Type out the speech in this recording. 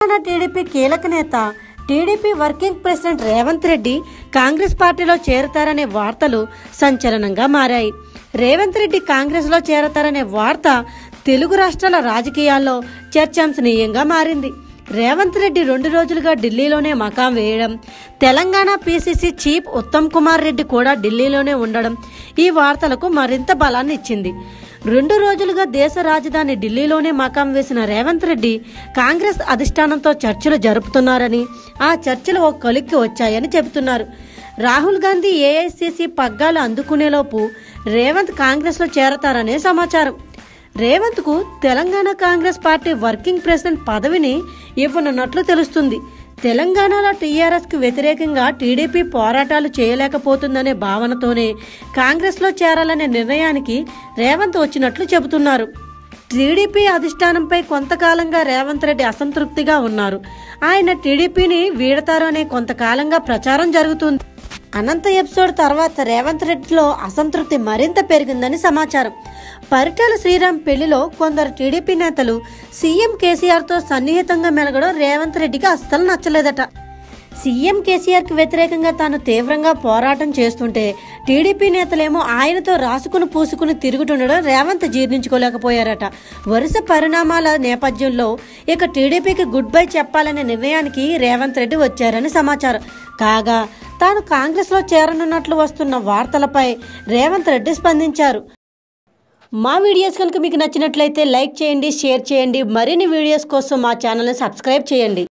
Telangana TDP కీలక నేత TDP working president Revanth Reddy Congress పార్టీలో చేరతారనే వార్తలు సంచలనంగా మారాయి రేవంత్ రెడ్డి కాంగ్రెస్లో చేరతారనే వార్త తెలుగు రాష్ట్రాల రాజకీయాల్లో చర్చాంశనీయంగా మారింది రేవంత్ రెడ్డి రెండు రోజులుగా ఢిల్లీలోనే మకాం వేయడం తెలంగాణ పీసీసీ చీఫ్ ఉత్తమ్ కుమార్ రెడ్డి కూడా ఢిల్లీలోనే ఉండడం ఈ వార్తలకు మరింత బలాన్ని ఇచ్చింది రెండు రోజులుగా దేశ రాజధాని ఢిల్లీలోనే మకాం వేసిన రేవంత్ రెడ్డి కాంగ్రెస్ అధిష్టానంతో చర్చలు జరుపుతున్నారని ఆ చర్చలు ఓ కొలిక్కి వచ్చాయని చెబుతున్నారు రాహుల్ గాంధీ ఏఐసిసి పగ్గాలు అందుకునేలోపు రేవంత్ కాంగ్రెస్లో చేరతారనే సమాచారం రేవంత్కు Telangana Congress party working president పదవిని ఇవ్వనున్నట్లు తెలుస్తుంది తెలంగాణలో టీఆర్ఎస్కు వ్యతిరేకంగా టీడీపీ పోరాటాలు చేయలేకపోతుందనే భావనతోనే కాంగ్రెస్లో చేరాలనే నిర్ణయానికి రేవంత్ వచ్చినట్లు చెబుతున్నారు టీడీపీ అధిష్టానంపై కొంతకాలంగా రేవంత్ రెడ్డి అసంతృప్తిగా ఉన్నారు ఆయన టీడీపీని వీడతారు అనే కొంతకాలంగా ప్రచారం జరుగుతుంది అనంత ఎపిసోడ్ తర్వాత రేవంత్ రెడ్డిలో అసంతృప్తి మరింత పెరిగిందని సమాచారం పరిటాల శ్రీరామ్ పెళ్లిలో కొందరు టీడీపీ నేతలు సీఎం కేసీఆర్తో సన్నిహితంగా మెలగడం రేవంత్ రెడ్డికి అస్సలు నచ్చలేదట సీఎం కేసీఆర్కి వ్యతిరేకంగా తాను తీవ్రంగా పోరాటం చేస్తుంటే టీడీపీ నేతలేమో ఆయనతో రాసుకుని పూసుకుని తిరుగుతుండడం రేవంత్ జీర్ణించుకోలేకపోయారట వరుస పరిణామాల నేపథ్యంలో ఇక టీడీపీకి గుడ్ బై చెప్పాలనే నిర్ణయానికి రేవంత్ రెడ్డి వచ్చారని సమాచారం కాగా తాను కాంగ్రెస్లో చేరనున్నట్లు వస్తున్న వార్తలపై రేవంత్ రెడ్డి స్పందించారు మా వీడియోస్ కనుక మీకు నచ్చినట్లయితే లైక్ చేయండి షేర్ చేయండి మరిన్ని వీడియోస్ కోసం మా ఛానల్ని సబ్స్క్రైబ్ చేయండి